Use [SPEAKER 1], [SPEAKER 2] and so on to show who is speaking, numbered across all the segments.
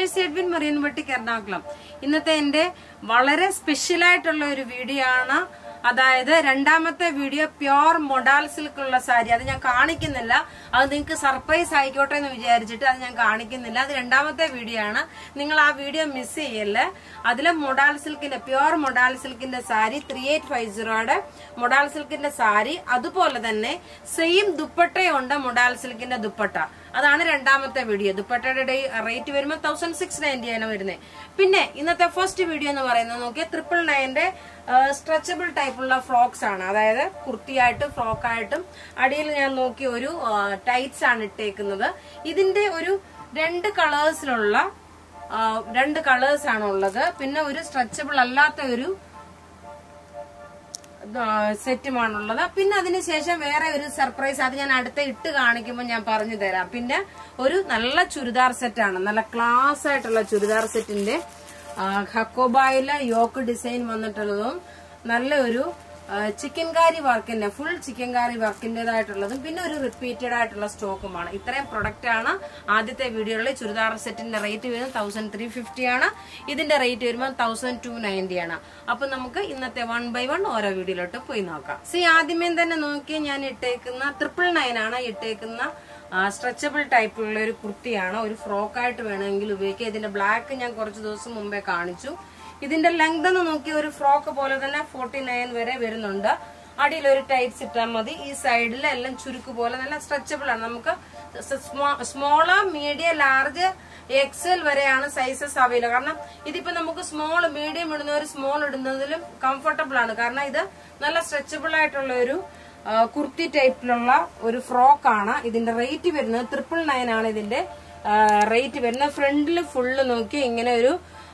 [SPEAKER 1] Mercy Edwin Marian Vettick Ernakulam ഇന്നത്തെ എന്റെ വളരെ സ്പെഷ്യൽ ആയിട്ടുള്ള ഒരു വീഡിയോ ആണ് അതായത് രണ്ടാമത്തെ വീഡിയോ പ്യോർ മൊഡാൽ സിൽക്കുള്ള സാരി അത് ഞാൻ കാണിക്കുന്നില്ല അത് നിങ്ങൾക്ക് സർപ്രൈസ് ആയിക്കോട്ടെ എന്ന് വിചാരിച്ചിട്ട് അത് ഞാൻ കാണിക്കുന്നില്ല അത് രണ്ടാമത്തെ വീഡിയോ ആണ് നിങ്ങൾ ആ വീഡിയോ മിസ് ചെയ്യല്ലേ അതിലെ മൊഡാൽ സിൽക്കിന്റെ പ്യോർ മൊഡാൽ സിൽക്കിന്റെ സാരി ത്രീ എയ്റ്റ് ഫൈവ് സീറോയുടെ മൊഡാൽ സിൽക്കിന്റെ സാരി അതുപോലെ തന്നെ സെയിം ദുപ്പട്ടയുണ്ട് മൊഡാൽ സിൽക്കിന്റെ ദുപ്പട്ട അതാണ് രണ്ടാമത്തെ വീഡിയോ ദുപ്പട്ടയുടെ റേറ്റ് വരുമ്പോൾ തൗസൻഡ് സിക്സ് നയൻറ്റി ആണ് വരുന്നത് പിന്നെ ഇന്നത്തെ ഫസ്റ്റ് വീഡിയോ എന്ന് പറയുന്നത് നോക്കിയാൽ ട്രിപ്പിൾ നയന്റെ സ്ട്രെച്ചബിൾ ടൈപ്പുള്ള ഫ്രോക്സ് ആണ് അതായത് കുർത്തിയായിട്ടും ഫ്രോക്കായിട്ടും അടിയിൽ ഞാൻ നോക്കിയ ഒരു ടൈറ്റ്സ് ആണ് ഇട്ടേക്കുന്നത് ഇതിന്റെ ഒരു രണ്ട് കളേഴ്സിലുള്ള രണ്ട് കളേഴ്സ് ആണ് ഉള്ളത് പിന്നെ ഒരു സ്ട്രെച്ചബിൾ അല്ലാത്ത ഒരു സെറ്റുമാണുള്ളത് പിന്നെ അതിനുശേഷം വേറെ ഒരു സർപ്രൈസ് അത് ഞാൻ അടുത്ത ഇട്ട് കാണിക്കുമ്പോൾ ഞാൻ പറഞ്ഞു തരാം പിന്നെ ഒരു നല്ല ചുരിദാർ സെറ്റാണ് നല്ല ക്ലാസ് ആയിട്ടുള്ള ചുരിദാർ സെറ്റിന്റെ ഹക്കോബായിലെ യോക്ക് ഡിസൈൻ വന്നിട്ടുള്ളതും നല്ല ഒരു ചിക്കൻ കാരി വർക്കിന്റെ ഫുൾ ചിക്കൻ കാരി വർക്കിന്റേതായിട്ടുള്ളതും പിന്നെ ഒരു റിപ്പീറ്റഡ് ആയിട്ടുള്ള സ്റ്റോക്കുമാണ് ഇത്രയും പ്രൊഡക്റ്റ് ആണ് ആദ്യത്തെ വീഡിയോയിൽ ചുരിദാർ സെറ്റിന്റെ റേറ്റ് വരുന്നത് തൗസൻഡ് ത്രീ ഫിഫ്റ്റി ആണ് ഇതിന്റെ റേറ്റ് വരുമ്പോൾ തൗസൻഡ് ടു നയൻറ്റി ആണ് അപ്പൊ നമുക്ക് ഇന്നത്തെ വൺ ബൈ വൺ ഓരോ വീഡിയോയിലോട്ട് പോയി നോക്കാം സി ആദ്യമേ തന്നെ നോക്കി ഞാൻ ഇട്ടേക്കുന്ന ട്രിപ്പിൾ നയൻ ആണ് ഇട്ടേക്കുന്ന സ്ട്രെച്ചബിൾ ടൈപ്പുള്ള ഒരു കുർത്തിയാണ് ഒരു ഫ്രോക്കായിട്ട് വേണമെങ്കിൽ ഉപയോഗിക്കാം ഇതിന്റെ ബ്ലാക്ക് ഞാൻ കുറച്ച് ദിവസം മുമ്പേ കാണിച്ചു ഇതിന്റെ ലെങ്ത് എന്ന് നോക്കി ഒരു ഫ്രോക്ക് പോലെ തന്നെ ഫോർട്ടി നയൻ വരെ വരുന്നുണ്ട് അടിയിൽ ഒരു ടൈറ്റ്സ് ഇട്ടാൽ മതി ഈ സൈഡിൽ എല്ലാം ചുരുക്ക് പോലെ നല്ല സ്ട്രെച്ചബിൾ ആണ് നമുക്ക് സ്മോള് മീഡിയം ലാർജ് എക്സൽ വരെയാണ് സൈസസ് അവൈലബിൾ കാരണം ഇതിപ്പോ നമുക്ക് സ്മോൾ മീഡിയം ഇടുന്നവർ സ്മോൾ ഇടുന്നതിലും കംഫർട്ടബിൾ ആണ് കാരണം ഇത് നല്ല സ്ട്രെച്ചബിൾ ആയിട്ടുള്ള ഒരു കുർത്തി ടൈപ്പിലുള്ള ഒരു ഫ്രോക്ക് ആണ് ഇതിന്റെ റേറ്റ് വരുന്നത് ട്രിപ്പിൾ നയൻ ആണ് ഇതിന്റെ റേറ്റ് വരുന്നത് ഫ്രണ്ടിൽ ഫുള്ള് നോക്കി ഇങ്ങനെ ഒരു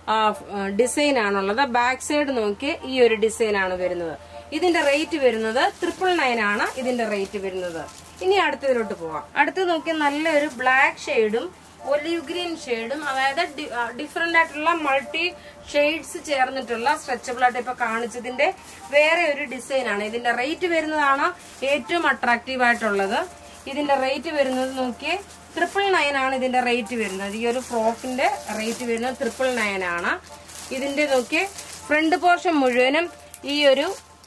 [SPEAKER 1] ഡിസൈൻ ആണുള്ളത് ബാക്ക് സൈഡ് നോക്കി ഈ ഒരു ഡിസൈൻ ആണ് വരുന്നത് ഇതിന്റെ റേറ്റ് വരുന്നത് ട്രിപ്പിൾ നയൻ ആണ് ഇതിന്റെ റേറ്റ് വരുന്നത് ഇനി അടുത്തതിലോട്ട് പോവാം അടുത്ത് നോക്കി നല്ലൊരു ബ്ലാക്ക് ഷെയ്ഡും ഒലിവ് ഗ്രീൻ ഷെയ്ഡും അതായത് ഡിഫറെന്റ് ആയിട്ടുള്ള മൾട്ടി ഷെയ്ഡ്സ് ചേർന്നിട്ടുള്ള സ്ട്രെച്ചബിൾ ആയിട്ട് ഇപ്പൊ കാണിച്ചതിന്റെ വേറെ ഒരു ഡിസൈൻ ആണ് ഇതിന്റെ റേറ്റ് വരുന്നതാണ് ഏറ്റവും അട്രാക്റ്റീവ് ആയിട്ടുള്ളത് ഇതിന്റെ റേറ്റ് വരുന്നത് നോക്കിയേ ട്രിപ്പിൾ നയൻ ആണ് ഇതിന്റെ റേറ്റ് വരുന്നത് ഈ ഒരു ഫ്രോക്കിന്റെ റേറ്റ് വരുന്നത് ട്രിപ്പിൾ നയൻ ആണ് ഇതിന്റെ നോക്കിയേ ഫ്രണ്ട് പോർഷൻ മുഴുവനും ഈ ഒരു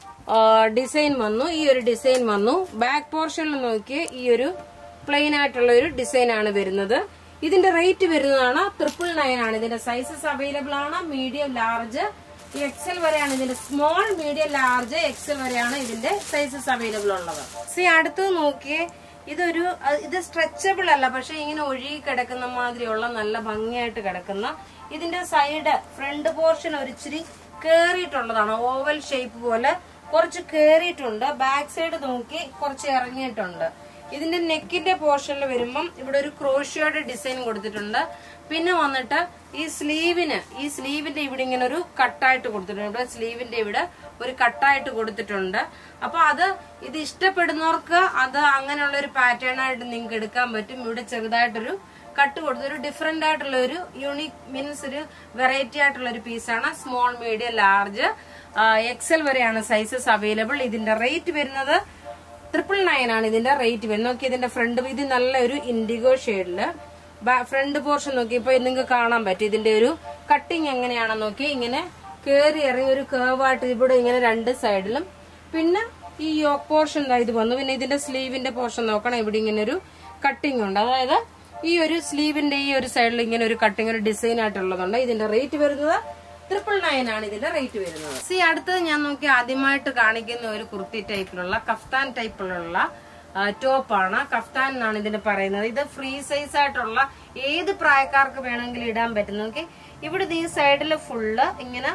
[SPEAKER 1] ഡിസൈൻ വന്നു ഈ ഒരു ഡിസൈൻ വന്നു ബാക്ക് പോർഷനിൽ നോക്കിയേ ഈ ഒരു പ്ലെയിൻ ആയിട്ടുള്ള ഒരു ഡിസൈൻ ആണ് വരുന്നത് ഇതിന്റെ റേറ്റ് വരുന്നതാണ് ട്രിപ്പിൾ നയൻ ആണ് ഇതിന്റെ സൈസസ് അവൈലബിൾ ആണ് മീഡിയം ലാർജ് എക്സൽ വരെയാണ് ഇതിന്റെ സ്മോൾ മീഡിയം ലാർജ് എക്സൽ വരെയാണ് ഇതിന്റെ സൈസസ് അവൈലബിൾ ഉള്ളത് സി അടുത്ത് നോക്കിയേ ഇതൊരു ഇത് സ്ട്രെച്ചബിൾ അല്ല പക്ഷെ ഇങ്ങനെ ഒഴുകി കിടക്കുന്ന മാതിരിയുള്ള നല്ല ഭംഗിയായിട്ട് കിടക്കുന്ന ഇതിന്റെ സൈഡ് ഫ്രണ്ട് പോർഷൻ ഒരിച്ചിരി കേറിയിട്ടുള്ളതാണ് ഓവൽ ഷേപ്പ് പോലെ കുറച്ച് കേറിയിട്ടുണ്ട് ബാക്ക് സൈഡ് നോക്കി കുറച്ച് ഇറങ്ങിയിട്ടുണ്ട് ഇതിന്റെ നെക്കിന്റെ പോർഷനിൽ വരുമ്പം ഇവിടെ ഒരു ക്രോഷ്യയുടെ ഡിസൈൻ കൊടുത്തിട്ടുണ്ട് പിന്നെ വന്നിട്ട് ഈ സ്ലീവിന് ഈ സ്ലീവിന്റെ ഇവിടെ ഇങ്ങനെ ഒരു കട്ടായിട്ട് കൊടുത്തിട്ടുണ്ട് ഇവിടെ സ്ലീവിന്റെ ഇവിടെ ഒരു കട്ടായിട്ട് കൊടുത്തിട്ടുണ്ട് അപ്പൊ അത് ഇത് ഇഷ്ടപ്പെടുന്നവർക്ക് അത് അങ്ങനെയുള്ള ഒരു പാറ്റേൺ ആയിട്ട് നിങ്ങൾക്ക് എടുക്കാൻ പറ്റും ഇവിടെ ചെറുതായിട്ടൊരു കട്ട് കൊടുത്ത് ഒരു ഡിഫറെന്റ് ആയിട്ടുള്ള ഒരു യൂണിക് മീൻസ് ഒരു വെറൈറ്റി ആയിട്ടുള്ള ഒരു പീസാണ് സ്മോൾ മീഡിയം ലാർജ് എക്സൽ വരെയാണ് സൈസസ് അവൈലബിൾ ഇതിന്റെ റേറ്റ് വരുന്നത് ട്രിപ്പിൾ നയൻ ആണ് ഇതിന്റെ റേറ്റ് വരുന്നത് നോക്കി ഇതിന്റെ ഫ്രണ്ട് ഇത് നല്ലൊരു ഇൻഡിഗോ ഷെയ്ഡില് ഫ്രണ്ട് പോർഷൻ നോക്കി ഇപ്പൊ നിങ്ങൾക്ക് കാണാൻ പറ്റും ഇതിന്റെ ഒരു കട്ടിങ് എങ്ങനെയാണെന്ന് നോക്കി ഇങ്ങനെ കേറി ഇറങ്ങി ഒരു കേവായിട്ട് ഇവിടെ ഇങ്ങനെ രണ്ട് സൈഡിലും പിന്നെ ഈ യോക്ക് പോർഷൻ ഇത് വന്നു പിന്നെ ഇതിന്റെ സ്ലീവിന്റെ പോർഷൻ നോക്കണം ഇവിടെ ഇങ്ങനെ ഒരു കട്ടിങ് ഉണ്ട് അതായത് ഈ ഒരു സ്ലീവിന്റെ ഈ ഒരു സൈഡിൽ ഇങ്ങനെ ഒരു കട്ടിങ് ഒരു ഡിസൈൻ ആയിട്ടുള്ളതുണ്ട് ഇതിന്റെ റേറ്റ് വരുന്നത് ട്രിപ്പിൾ നയൻ ആണ് ഇതിന്റെ റേറ്റ് വരുന്നത് സി അടുത്തത് ഞാൻ നോക്കി ആദ്യമായിട്ട് കാണിക്കുന്ന ഒരു കുർത്തി ടൈപ്പിലുള്ള കഫ്താൻ ടൈപ്പിലുള്ള ടോപ്പാണ് കഫ്താൻ എന്നാണ് ഇതിന് പറയുന്നത് ഇത് ഫ്രീ സൈസ് ആയിട്ടുള്ള ഏത് പ്രായക്കാർക്ക് വേണമെങ്കിലും ഇടാൻ പറ്റും നോക്കി ഇവിടെ ഈ സൈഡിൽ ഫുള്ള് ഇങ്ങനെ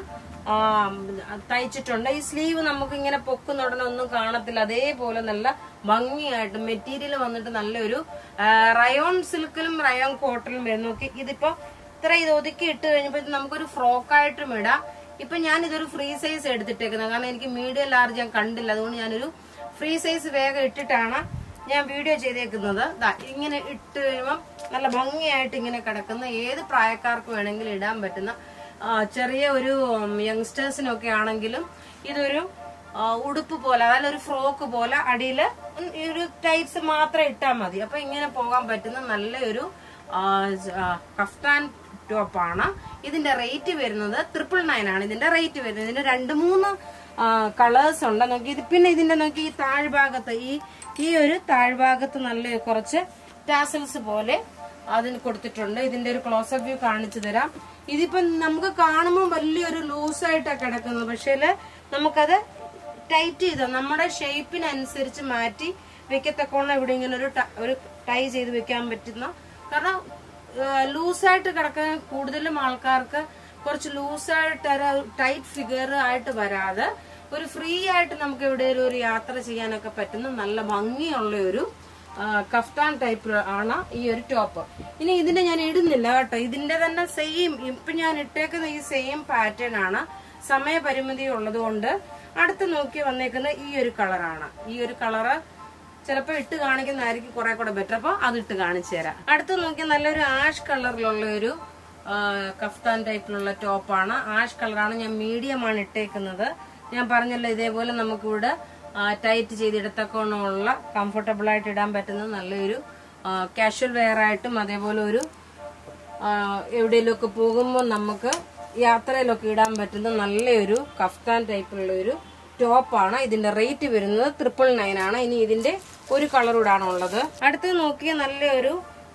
[SPEAKER 1] തയ്ച്ചിട്ടുണ്ട് ഈ സ്ലീവ് നമുക്ക് ഇങ്ങനെ പൊക്കുന്ന ഉടനെ ഒന്നും കാണത്തില്ല അതേപോലെ നല്ല ഭംഗിയായിട്ട് മെറ്റീരിയൽ വന്നിട്ട് നല്ലൊരു റയോൺ സിൽക്കിലും റയോൺ കോട്ടണിലും വരും നോക്കി ഇതിപ്പോ ഇത്ര ഇത് ഒതുക്കി ഇട്ട് കഴിഞ്ഞപ്പോ ഇത് നമുക്കൊരു ഫ്രോക്കായിട്ടും ഇടാം ഇപ്പൊ ഞാൻ ഇതൊരു ഫ്രീ സൈസ് എടുത്തിട്ടേക്കുന്നത് കാരണം എനിക്ക് മീഡിയം ലാർജ് ഞാൻ കണ്ടില്ല അതുകൊണ്ട് ഞാനൊരു ഫ്രീ സൈസ് വേഗം ഇട്ടിട്ടാണ് ഞാൻ വീഡിയോ ചെയ്തേക്കുന്നത് ദാ ഇങ്ങനെ ഇട്ട് കഴിയുമ്പോൾ നല്ല ഭംഗിയായിട്ട് ഇങ്ങനെ കിടക്കുന്ന ഏത് പ്രായക്കാർക്ക് വേണമെങ്കിലും ഇടാൻ പറ്റുന്ന ആ, ചെറിയ ഒരു യങ്സ്റ്റേഴ്സിനൊക്കെ ആണെങ്കിലും ഇതൊരു ആ, ഉടുപ്പ് പോലെ അതായത് ഒരു ഫ്രോക്ക് പോലെ അടിയിൽ ഈ ഒരു ടൈറ്റ്സ് മാത്രം ഇട്ടാൽ മതി അപ്പൊ ഇങ്ങനെ പോകാൻ പറ്റുന്ന നല്ലൊരു ആ, ആ, കഫ്താൻ ടോപ്പാണ് ഇതിന്റെ റേറ്റ് വരുന്നത് ട്രിപ്പിൾ നയൻ ആണ് ഇതിന്റെ റേറ്റ് വരുന്നത് ഇതിന്റെ രണ്ട് മൂന്ന് കളേഴ്സ് ഉണ്ട് നോക്കി ഇത് പിന്നെ ഇതിന്റെ നോക്കി ഈ താഴ്ഭാഗത്ത് ഈ ഈ ഒരു താഴ്ഭാഗത്ത് നല്ല കുറച്ച് ടാസൽസ് പോലെ അതിന് കൊടുത്തിട്ടുണ്ട് ഇതിന്റെ ഒരു ക്ലോസപ്പ് വ്യൂ കാണിച്ചു തരാം ഇതിപ്പം നമുക്ക് കാണുമ്പോൾ വലിയൊരു ലൂസായിട്ടാണ് കിടക്കുന്നത് പക്ഷേ നമുക്കത് ടൈറ്റ് ചെയ്ത് നമ്മുടെ ഷേപ്പിനനുസരിച്ച് മാറ്റി വെക്കത്തക്കോണം ഇവിടെ ഇങ്ങനെ ഒരു ട- ഒരു ടൈ ചെയ്ത് വെക്കാൻ പറ്റുന്ന കാരണം ലൂസായിട്ട് കിടക്കാൻ കൂടുതലും ആൾക്കാർക്ക് കുറച്ച് ലൂസായിട്ട് ഒരു ടൈറ്റ് ഫിഗർ ആയിട്ട് വരാതെ ഒരു ഫ്രീ ആയിട്ട് നമുക്ക് എവിടെയെങ്കിലും ഒരു യാത്ര ചെയ്യാനൊക്കെ പറ്റുന്ന നല്ല ഭംഗിയുള്ള ഒരു ആ, കഫ്താൻ ടൈപ്പ് ആണ് ഈ ഒരു ടോപ്പ് ഇനി ഇതിന്റെ ഞാൻ ഇടുന്നില്ല കേട്ടോ ഇതിന്റെ തന്നെ സെയിം ഇപ്പൊ ഞാൻ ഇട്ടേക്കുന്ന ഈ സെയിം പാറ്റേൺ ആണ് സമയപരിമിതി ഉള്ളത് കൊണ്ട് അടുത്ത് നോക്കി വന്നേക്കുന്ന ഈ ഒരു കളറാണ് ഈ ഒരു കളറ് ചിലപ്പോൾ ഇട്ട് കാണിക്കുന്നതായിരിക്കും കുറെ കൂടെ ബെറ്റർ അപ്പോൾ അത് ഇട്ട് കാണിച്ചു തരാം അടുത്ത് നോക്കി നല്ലൊരു ആഷ് കളറിലുള്ള ഒരു ആ, കഫ്താൻ ടൈപ്പിലുള്ള ടോപ്പാണ് ആഷ് കളറാണ് ഞാൻ മീഡിയം ആണ് ഇട്ടേക്കുന്നത് ഞാൻ പറഞ്ഞല്ലോ ഇതേപോലെ നമുക്കിവിടെ ടൈറ്റ് ചെയ്തെടുത്തക്കോണമുള്ള കംഫർട്ടബിൾ ആയിട്ട് ഇടാൻ പറ്റുന്ന നല്ലൊരു കാഷ്വൽ വെയർ ആയിട്ടും അതേപോലെ ഒരു എവിടെയെങ്കിലുമൊക്കെ പോകുമ്പോൾ നമുക്ക് യാത്രയിലൊക്കെ ഇടാൻ പറ്റുന്ന നല്ലൊരു കഫ്താൻ ടൈപ്പിലുള്ള ഒരു ടോപ്പാണ് ഇതിന്റെ റേറ്റ് വരുന്നത് ട്രിപ്പിൾ നയൻ ആണ് ഇനി ഇതിന്റെ ഒരു കളർ കൂടാണ് ഉള്ളത് അടുത്ത് നോക്കിയ നല്ലൊരു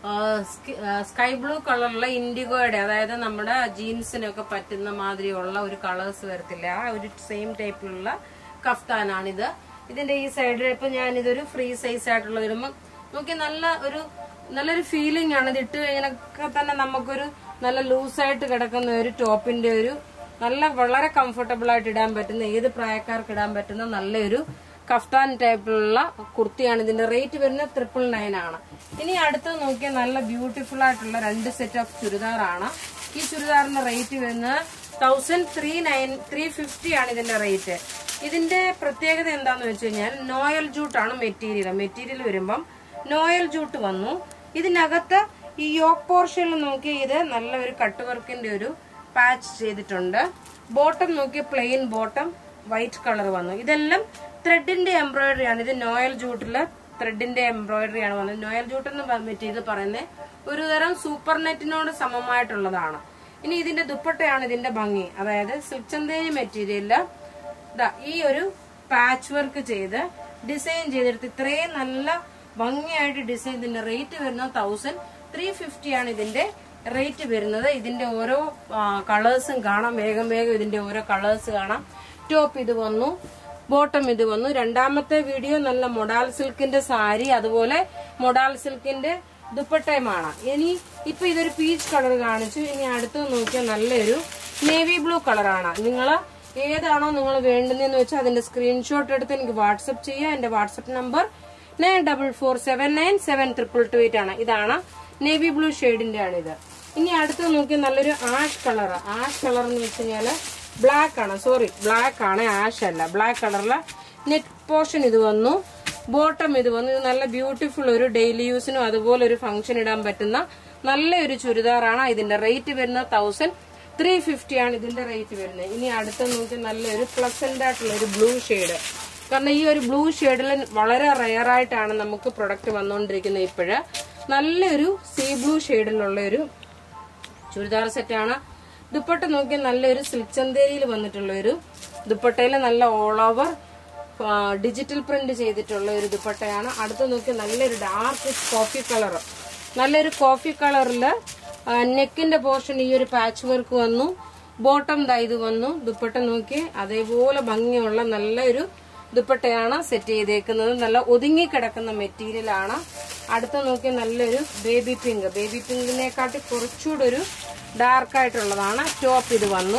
[SPEAKER 1] സ്കൈ ബ്ലൂ കളറുള്ള ഇൻഡിഗോയുടെ അതായത് നമ്മുടെ ജീൻസിനൊക്കെ പറ്റുന്ന മാതിരിയുള്ള ഒരു കളേഴ്സ് വരത്തില്ല ആ ഒരു സെയിം ടൈപ്പിലുള്ള കഫ്താനാണിത് ഇതിന്റെ ഈ സൈഡിൽ ഇപ്പൊ ഞാനിതൊരു ഫ്രീ സൈസ് ആയിട്ടുള്ള വരുമ്പോൾ നോക്കി നല്ല ഒരു നല്ലൊരു ഫീലിംഗ് ആണ് ഇത് ഇട്ട് കഴിഞ്ഞൊക്കെ തന്നെ നമുക്കൊരു നല്ല ലൂസായിട്ട് കിടക്കുന്ന ഒരു ടോപ്പിന്റെ ഒരു നല്ല വളരെ കംഫർട്ടബിൾ ആയിട്ട് ഇടാൻ പറ്റുന്ന ഏത് പ്രായക്കാർക്ക് ഇടാൻ പറ്റുന്ന നല്ലൊരു കഫ്താൻ ടൈപ്പിലുള്ള കുർത്തിയാണ് ഇതിന്റെ റേറ്റ് വരുന്നത് ട്രിപ്പിൾ നയൻ ആണ് ഇനി അടുത്ത് നോക്കിയാൽ നല്ല ബ്യൂട്ടിഫുൾ ആയിട്ടുള്ള രണ്ട് സെറ്റ് ഓഫ് ചുരിദാറാണ് ഈ ചുരിദാറിന്റെ റേറ്റ് വരുന്നത് thousand three nine three fifty ആണ് ഇതിന്റെ റേറ്റ് ഇതിന്റെ പ്രത്യേകത എന്താന്ന് വെച്ച് കഴിഞ്ഞാൽ നോയൽ ജൂട്ടാണ് മെറ്റീരിയൽ മെറ്റീരിയൽ വരുമ്പം നോയൽ ജൂട്ട് വന്നു ഇതിനകത്ത് ഈ യോക്ക് പോർഷനിൽ നോക്കി ഇത് നല്ല ഒരു കട്ട് വർക്കിന്റെ ഒരു പാച്ച് ചെയ്തിട്ടുണ്ട് ബോട്ടം നോക്കി പ്ലെയിൻ ബോട്ടം വൈറ്റ് കളർ വന്നു ഇതെല്ലാം ത്രെഡിന്റെ എംബ്രോയിഡറി ആണ് ഇത് നോയൽ ജൂട്ടില് ത്രെഡിന്റെ എംബ്രോയിഡറി ആണ് വന്നത് നോയൽ ജൂട്ട് എന്ന് മെറ്റീരിയൽ പറയുന്നത് ഒരു തരം സൂപ്പർ നെറ്റിനോട് സമമായിട്ടുള്ളതാണ് ഇനി ഇതിന്റെ ദുപ്പട്ടയാണ് ഇതിന്റെ ഭംഗി അതായത് സിൽക്ക് ചന്തേനി മെറ്റീരിയലില് ദാ ഈ ഒരു പാച്ച് വർക്ക് ചെയ്ത് ഡിസൈൻ ചെയ്തെടുത്ത് ഇത്രയും നല്ല ഭംഗിയായിട്ട് ഡിസൈൻ ഇതിന്റെ റേറ്റ് വരുന്നത് തൗസൻഡ് ത്രീ ഫിഫ്റ്റി ആണ് ഇതിന്റെ റേറ്റ് വരുന്നത് ഇതിന്റെ ഓരോ കളേഴ്സും കാണാം വേഗം വേഗം ഇതിന്റെ ഓരോ കളേഴ്സ് കാണാം ടോപ്പ് ഇത് വന്നു ബോട്ടം ഇത് വന്നു രണ്ടാമത്തെ വീഡിയോ നല്ല മൊഡാൽ സിൽക്കിന്റെ സാരി അതുപോലെ മൊഡാൽ സിൽക്കിന്റെ ദുപ്പട്ടയുമാണ് ഇനി ഇപ്പൊ ഇതൊരു പീച്ച് കളർ കാണിച്ചു ഇനി അടുത്ത് നോക്കിയാൽ നല്ലൊരു നേവി ബ്ലൂ കളറാണ് നിങ്ങൾ ഏതാണോ നിങ്ങൾ വേണ്ടുന്നതെന്ന് വെച്ചാൽ അതിന്റെ സ്ക്രീൻഷോട്ട് എടുത്ത് എനിക്ക് വാട്സപ്പ് ചെയ്യാം എന്റെ WhatsApp number nine double four seven nine seven triple two eight ആണ് ഇതാണ് നേവി ബ്ലൂ ഷെയ്ഡിന്റെ ആണ് ഇത് ഇനി അടുത്ത് നോക്കി നല്ലൊരു ആഷ് കളർ ആഷ് കളർ എന്ന് വെച്ച് കഴിഞ്ഞാല് ബ്ലാക്ക് ആണ് സോറി ബ്ലാക്ക് ആണ് ആഷ് അല്ല ബ്ലാക്ക് കളറിലെ നെറ്റ് പോർഷൻ ഇത് വന്നു ബോട്ടം ഇത് വന്നു ഇത് നല്ല ബ്യൂട്ടിഫുൾ ഒരു ഡെയിലി യൂസിനും അതുപോലെ ഒരു ഫംഗ്ഷൻ ഇടാൻ പറ്റുന്ന നല്ലൊരു ചുരിദാറാണ് ഇതിന്റെ റേറ്റ് വരുന്നത് തൗസൻഡ് ത്രീ ഫിഫ്റ്റി ആണ് ഇതിന്റെ റേറ്റ് വരുന്നത് ഇനി അടുത്ത നോക്കി നല്ലൊരു പ്ലസന്റ് ആയിട്ടുള്ള ഒരു ബ്ലൂ ഷെയ്ഡ് കാരണം ഈ ഒരു ബ്ലൂ ഷെയ്ഡിൽ വളരെ റയർ ആയിട്ടാണ് നമുക്ക് പ്രൊഡക്റ്റ് വന്നുകൊണ്ടിരിക്കുന്നത് ഇപ്പോഴ് നല്ലൊരു സീ ബ്ലൂ ഷെയ്ഡിലുള്ള ഒരു ചുരിദാർ സെറ്റാണ് ദുപ്പട്ട നോക്കി നല്ലൊരു സിൽക്ക് ചന്തേരിയിൽ വന്നിട്ടുള്ള ഒരു ദുപ്പട്ടയിൽ നല്ല ഓൾ ഓവർ ഡിജിറ്റൽ പ്രിന്റ് ചെയ്തിട്ടുള്ള ഒരു ദുപ്പട്ടയാണ് അടുത്ത് നോക്കി നല്ലൊരു ഡാർക്ക് കോഫി കളർ നല്ലൊരു കോഫി കളറിൽ നെക്കിന്റെ പോർഷൻ ഈ ഒരു പാച്ച് വർക്ക് വന്നു ബോട്ടം ദാ ഇത് വന്നു ദുപ്പട്ട നോക്കി അതേപോലെ ഭംഗിയുള്ള നല്ലൊരു ദുപ്പട്ടയാണ് സെറ്റ് ചെയ്തേക്കുന്നത് നല്ല ഒതുങ്ങി കിടക്കുന്ന മെറ്റീരിയൽ ആണ് അടുത്ത നോക്കി നല്ലൊരു ബേബി പിങ്ക് ബേബി പിങ്കിനെക്കാട്ടി കുറച്ചുകൂടെ ഒരു ഡാർക്ക് ആയിട്ടുള്ളതാണ് ടോപ്പ് ഇത് വന്നു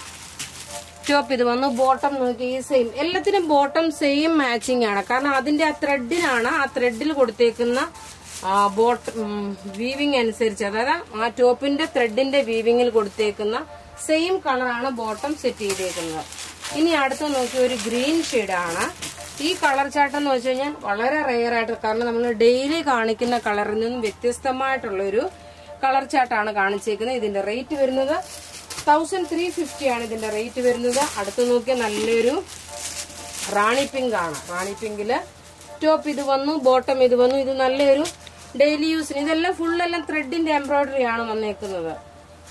[SPEAKER 1] ടോപ്പ് ഇത് വന്നു ബോട്ടം നോക്കി ഈ സെയിം എല്ലാത്തിനും ബോട്ടം സെയിം മാച്ചിങ് ആണ് കാരണം അതിന്റെ ആ ത്രെഡിനാണ് ആ ത്രെഡിൽ കൊടുത്തേക്കുന്ന ബോട്ട് വീവിങ് അനുസരിച്ച് അതായത് ആ ടോപ്പിന്റെ ത്രെഡിന്റെ വീവിങ്ങിൽ കൊടുത്തേക്കുന്ന സെയിം കളറാണ് ബോട്ടം സെറ്റ് ചെയ്തേക്കുന്നത് ഇനി അടുത്ത് നോക്കി ഒരു ഗ്രീൻ ആണ് ഈ കളർ ചാർട്ട് എന്ന് വെച്ച് കഴിഞ്ഞാൽ വളരെ റെയർ ആയിട്ട് കാരണം നമ്മൾ ഡെയിലി കാണിക്കുന്ന കളറിൽ നിന്നും വ്യത്യസ്തമായിട്ടുള്ള ഒരു കളർ ചാർട്ടാണ് കാണിച്ചേക്കുന്നത് ഇതിന്റെ റേറ്റ് വരുന്നത് തൗസൻഡ് ത്രീ ഫിഫ്റ്റി ആണ് ഇതിന്റെ റേറ്റ് വരുന്നത് അടുത്ത് നോക്കിയാൽ നല്ലൊരു റാണി പിങ്ക് ആണ് റാണി പിങ്കില് ടോപ്പ് ഇത് വന്നു ബോട്ടം ഇത് വന്നു ഇത് നല്ലൊരു ഡെയിലി യൂസിന് ഇതെല്ലാം ഫുൾ എല്ലാം ത്രെഡിന്റെ എംബ്രോയിഡറി ആണ് വന്നേക്കുന്നത്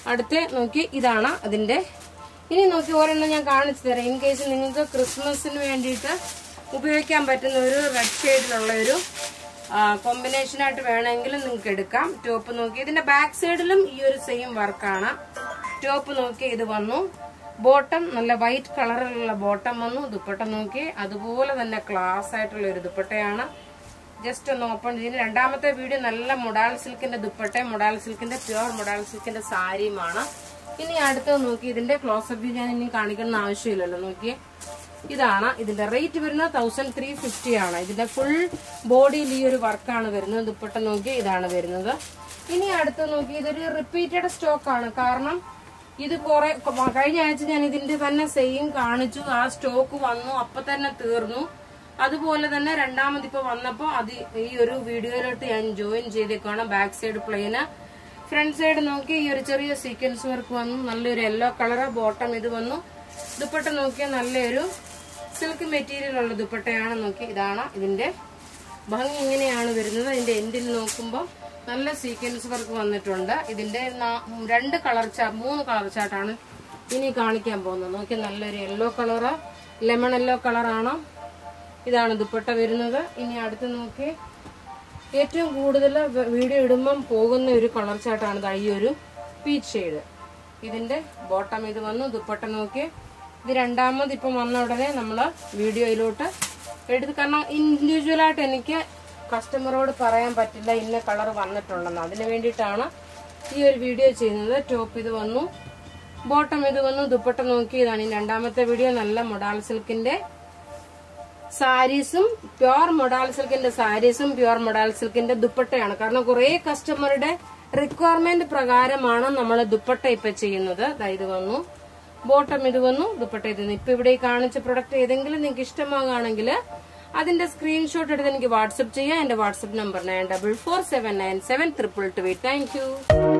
[SPEAKER 1] അടുത്ത നോക്കി ഇതാണ് അതിന്റെ ഇനി നോക്കി ഒരെണ്ണം ഞാൻ കാണിച്ചു തരാം ഇൻ കേസ് നിങ്ങൾക്ക് ക്രിസ്മസിന് വേണ്ടിയിട്ട് ഉപയോഗിക്കാൻ പറ്റുന്ന ഒരു റെഡ് ഷെയ്ഡിലുള്ള ഒരു കോമ്പിനേഷൻ ആയിട്ട് വേണമെങ്കിൽ നിങ്ങൾക്ക് എടുക്കാം ടോപ്പ് നോക്കി ഇതിന്റെ ബാക്ക് സൈഡിലും ഈ ഒരു സെയിം വർക്കാണ് ടോപ്പ് നോക്കി ഇത് വന്നു ബോട്ടം നല്ല വൈറ്റ് കളറിലുള്ള ബോട്ടം വന്നു ദുപ്പട്ട നോക്കി അതുപോലെ തന്നെ ക്ലാസ് ആയിട്ടുള്ള ഒരു ദുപ്പട്ടയാണ് ജസ്റ്റ് ഒന്ന് ഓപ്പൺ ചെയ്യുന്ന രണ്ടാമത്തെ വീഡിയോ നല്ല മൊഡാൾ സിൽക്കിന്റെ ദുപ്പട്ടയും മൊഡാൾ സിൽക്കിന്റെ പ്യുവർ മൊഡാൾ സിൽക്കിന്റെ സാരിയുമാണ് ഇനി അടുത്തത് നോക്കി ഇതിന്റെ ക്ലോസപ്പ് വ്യൂ ഞാൻ ഇനി കാണിക്കണം ആവശ്യമില്ലല്ലോ നോക്കിയേ ഇതാണ് ഇതിന്റെ റേറ്റ് വരുന്നത് തൗസൻഡ് ത്രീ ഫിഫ്റ്റി ആണ് ഇതിന്റെ ഫുൾ ബോഡിയിൽ ഈ ഒരു വർക്കാണ് വരുന്നത് ദുപ്പട്ട നോക്കി ഇതാണ് വരുന്നത് ഇനി അടുത്ത് നോക്കി ഇതൊരു റിപ്പീറ്റഡ് സ്റ്റോക്ക് ആണ് കാരണം ഇത് കുറെ കഴിഞ്ഞ ആഴ്ച ഞാൻ ഇതിന്റെ തന്നെ സെയിം കാണിച്ചു ആ സ്റ്റോക്ക് വന്നു അപ്പൊ തന്നെ തീർന്നു അതുപോലെ തന്നെ രണ്ടാമത് ഇപ്പൊ വന്നപ്പോ അത് ഈ ഒരു വീഡിയോയിലോട്ട് ഞാൻ ജോയിൻ ചെയ്തേക്കാണ് ബാക്ക് സൈഡ് പ്ലെയിന് ഫ്രണ്ട് സൈഡ് നോക്കി ഈ ഒരു ചെറിയ സീക്വൻസ് വർക്ക് വന്നു നല്ലൊരു യെല്ലോ കളർ ബോട്ടം ഇത് വന്നു ദുപ്പട്ട നോക്കിയാൽ നല്ലൊരു സിൽക്ക് മെറ്റീരിയൽ ഉള്ള ദുപ്പട്ടയാണ് നോക്കി ഇതാണ് ഇതിന്റെ ഭംഗി ഇങ്ങനെയാണ് വരുന്നത് ഇതിന്റെ എൻഡിൽ നോക്കുമ്പോൾ നല്ല സീക്വൻസ് വർക്ക് വന്നിട്ടുണ്ട് ഇതിന്റെ നാ- രണ്ട് കളർ ചാ മൂന്ന് കളർ ചാർട്ടാണ് ഇനി കാണിക്കാൻ പോകുന്നത് നോക്കി നല്ലൊരു യെല്ലോ കളറ് ലെമൺ യെല്ലോ കളറാണ് ഇതാണ് ദുപ്പട്ട വരുന്നത് ഇനി അടുത്ത് നോക്കി ഏറ്റവും കൂടുതൽ വീഡിയോ ഇടുമ്പം പോകുന്ന ഒരു കളർ ചാർട്ടാണ് ദാ ഈ ഒരു പീച്ച് ഷെയ്ഡ് ഇതിന്റെ ബോട്ടം ഇത് വന്നു ദുപ്പട്ട നോക്കി ഇത് രണ്ടാമത് ഇപ്പം വന്ന ഉടനെ നമ്മൾ വീഡിയോയിലോട്ട് എടുത്ത് കാരണം ഇൻഡിവിജ്വൽ ആയിട്ട് എനിക്ക് കസ്റ്റമറോട് പറയാൻ പറ്റില്ല ഇന്ന കളർ വന്നിട്ടുണ്ടെന്ന് അതിന് വേണ്ടിയിട്ടാണ് ഈ ഒരു വീഡിയോ ചെയ്യുന്നത് ടോപ്പ് ഇത് വന്നു ബോട്ടം ഇത് വന്നു ദുപ്പട്ട നോക്കി ഇതാണ് ഈ രണ്ടാമത്തെ വീഡിയോ നല്ല മൊഡാൾ സിൽക്കിന്റെ സാരീസും പ്യുവർ മൊഡാൾ സിൽക്കിന്റെ സാരീസും പ്യുവർ മൊഡാൾ സിൽക്കിന്റെ ദുപ്പട്ടയാണ് കാരണം കുറെ കസ്റ്റമറുടെ റിക്വയർമെന്റ് പ്രകാരമാണ് നമ്മൾ ദുപ്പട്ട ഇപ്പൊ ചെയ്യുന്നത് ദാ ഇത് വന്നു ബോട്ടം ഇത് വന്നു ദുപ്പട്ട ഇത് വന്നു. ഇപ്പൊ ഇവിടെ ഈ കാണിച്ച പ്രൊഡക്റ്റ് ഏതെങ്കിലും നിങ്ങൾക്ക് ഇഷ്ടമാകുകയാണെങ്കിൽ അതിന്റെ സ്ക്രീൻഷോട്ട് എടുത്ത് എനിക്ക് വാട്സപ്പ് ചെയ്യാം എന്റെ WhatsApp number nine double four seven nine seven triple two eight thank U